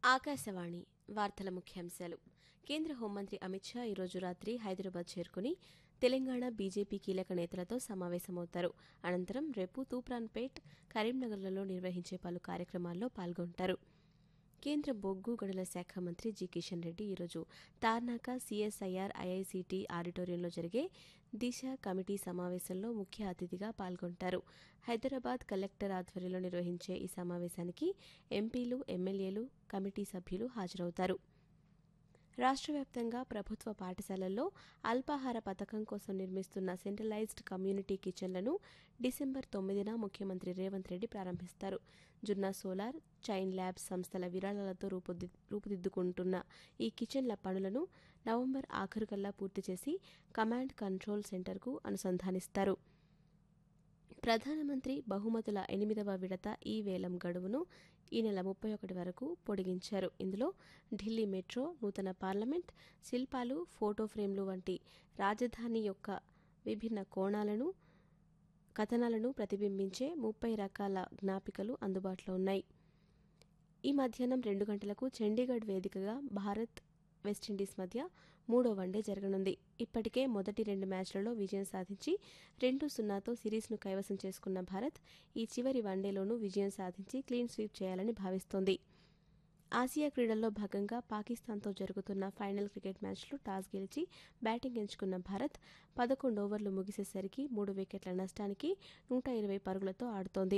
ఆకాశవాణి వార్తల ముఖ్యాంశాలు కేంద్ర హోంమంత్రి అమిత్ షా ఈరోజు రాత్రి హైదరాబాద్ చేరుకుని తెలంగాణ బీజేపీ కీలక నేతలతో సమావేశమవుతారు అనంతరం రేపు తూప్రాన్పేట్ కరీంనగర్లలో నిర్వహించే పలు కార్యక్రమాల్లో పాల్గొంటారు కేంద్ర బొగ్గు గనుల శాఖ మంత్రి జి కిషన్ రెడ్డి ఈరోజు తార్నాక సిఎస్ఐఆర్ ఐఐసిటి ఆడిటోరియంలో జరిగే దిశ కమిటీ సమావేశంలో ముఖ్య అతిథిగా పాల్గొంటారు హైదరాబాద్ కలెక్టర్ ఆధ్వర్యంలో నిర్వహించే ఈ సమావేశానికి ఎంపీలు ఎమ్మెల్యేలు కమిటీ సభ్యులు హాజరవుతారు రాష్ట్ర వ్యాప్తంగా ప్రభుత్వ పాఠశాలల్లో అల్పాహార పథకం కోసం నిర్మిస్తున్న సెంట్రలైజ్డ్ కమ్యూనిటీ కిచెన్లను డిసెంబర్ తొమ్మిదిన ముఖ్యమంత్రి రేవంత్ రెడ్డి ప్రారంభిస్తారు జున్నా సోలార్ చైన్ ల్యాబ్స్ సంస్థల విరాళాలతో రూపుది రూపుదిద్దుకుంటున్న ఈ కిచెన్ల పనులను నవంబర్ ఆఖరుకల్లా పూర్తి చేసి కమాండ్ కంట్రోల్ సెంటర్కు అనుసంధానిస్తారు ప్రధానమంత్రి బహుమతుల ఎనిమిదవ విడత ఈ వేలం గడువును ఈ నెల ముప్పై ఒకటి వరకు పొడిగించారు ఇందులో ఢిల్లీ మెట్రో నూతన పార్లమెంట్ శిల్పాలు ఫోటో ఫ్రేమ్లు వంటి రాజధాని యొక్క విభిన్న కోణాలను కథనాలను ప్రతిబింబించే ముప్పై రకాల జ్ఞాపికలు అందుబాటులో ఉన్నాయి ఈ మధ్యాహ్నం రెండు గంటలకు చండీగఢ్ వేదికగా భారత్ వెస్టిండీస్ మధ్య మూడో వన్డే జరగనుంది ఇప్పటికే మొదటి రెండు మ్యాచ్లలో విజయం సాధించి రెండు సున్నాతో సిరీస్ను కైవసం చేసుకున్న భారత్ ఈ చివరి వన్డేలోనూ విజయం సాధించి క్లీన్ స్వీప్ చేయాలని భావిస్తోంది ఆసియా క్రీడల్లో భాగంగా పాకిస్తాన్తో జరుగుతున్న ఫైనల్ క్రికెట్ మ్యాచ్లో టాస్ గెలిచి బ్యాటింగ్ ఎంచుకున్న భారత్ పదకొండు ఓవర్లు ముగిసేసరికి మూడు వికెట్ల నష్టానికి నూట ఇరవై పరుగులతో ఆడుతోంది